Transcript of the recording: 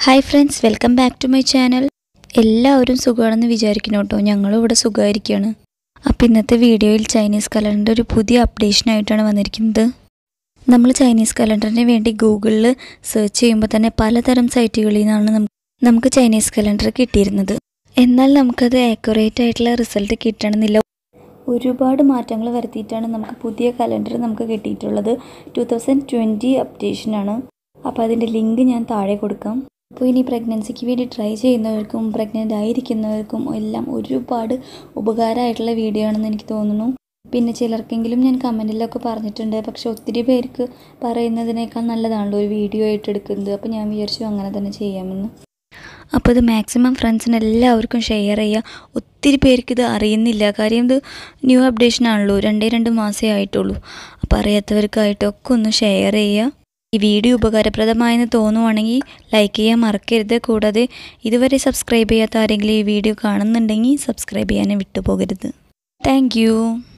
hi friends welcome back to my channel എല്ലാവരും സുഖമാണെന്ന് വിചാരിക്കുന്നു കേട്ടോ ഞങ്ങളും ഇവിടെ സുഖമായിരിക്കുകയാണ് അപ്പോൾ ഇന്നത്തെ വീഡിയോയിൽ ചൈനീസ് കലണ്ടറിൻ്റെ ഒരു പുതിയ അപ്ഡേഷനായിട്ടാണ് വന്നിരിക്കുന്നത് നമ്മൾ ചൈനീസ് കലണ്ടറിന് വേണ്ടി ഗൂഗിളിൽ സെർച്ച് ചെയ്യുമ്പോൾ തന്നെ പലതരം സൈറ്റുകളിൽ നിന്നാണ് നമുക്ക് നമുക്ക് ചൈനീസ് കലണ്ടർ കിട്ടിയിരുന്നത് എന്നാൽ നമുക്കത് ആക്യുറേറ്റ് ആയിട്ടുള്ള റിസൾട്ട് കിട്ടണമെന്നില്ല ഒരുപാട് മാറ്റങ്ങൾ വരുത്തിയിട്ടാണ് നമുക്ക് പുതിയ കലണ്ടർ നമുക്ക് കിട്ടിയിട്ടുള്ളത് ടു തൗസൻഡ് ട്വൻറ്റി അപ്ഡേഷനാണ് അപ്പോൾ അതിൻ്റെ ലിങ്ക് ഞാൻ താഴെ കൊടുക്കാം അപ്പോൾ ഇനി പ്രഗ്നൻസിക്ക് വേണ്ടി ട്രൈ ചെയ്യുന്നവർക്കും പ്രഗ്നൻ്റ് ആയിരിക്കുന്നവർക്കും എല്ലാം ഒരുപാട് ഉപകാരമായിട്ടുള്ള വീഡിയോ ആണെന്ന് എനിക്ക് തോന്നുന്നു പിന്നെ ചിലർക്കെങ്കിലും ഞാൻ കമൻറ്റിലൊക്കെ പറഞ്ഞിട്ടുണ്ട് പക്ഷെ ഒത്തിരി പേർക്ക് പറയുന്നതിനേക്കാൾ നല്ലതാണല്ലോ ഒരു വീഡിയോ ആയിട്ട് എടുക്കുന്നത് അപ്പോൾ ഞാൻ വിചാരിച്ചു അങ്ങനെ തന്നെ ചെയ്യാമെന്ന് അപ്പോൾ ഇത് മാക്സിമം ഫ്രണ്ട്സിന് എല്ലാവർക്കും ഷെയർ ചെയ്യുക ഒത്തിരി പേർക്ക് ഇത് അറിയുന്നില്ല കാര്യം ഇത് ന്യൂ അപ്ഡേഷൻ ആണല്ലോ രണ്ടേ രണ്ട് മാസമേ ആയിട്ടുള്ളൂ അപ്പോൾ അറിയാത്തവർക്കായിട്ടൊക്കെ ഒന്ന് ഷെയർ ചെയ്യുക ഈ വീഡിയോ ഉപകാരപ്രദമായെന്ന് തോന്നുവാണെങ്കിൽ ലൈക്ക് ചെയ്യാൻ മറക്കരുത് കൂടാതെ ഇതുവരെ സബ്സ്ക്രൈബ് ചെയ്യാത്ത ആരെങ്കിലും ഈ വീഡിയോ കാണുന്നുണ്ടെങ്കിൽ സബ്സ്ക്രൈബ് ചെയ്യാനും വിട്ടുപോകരുത് താങ്ക്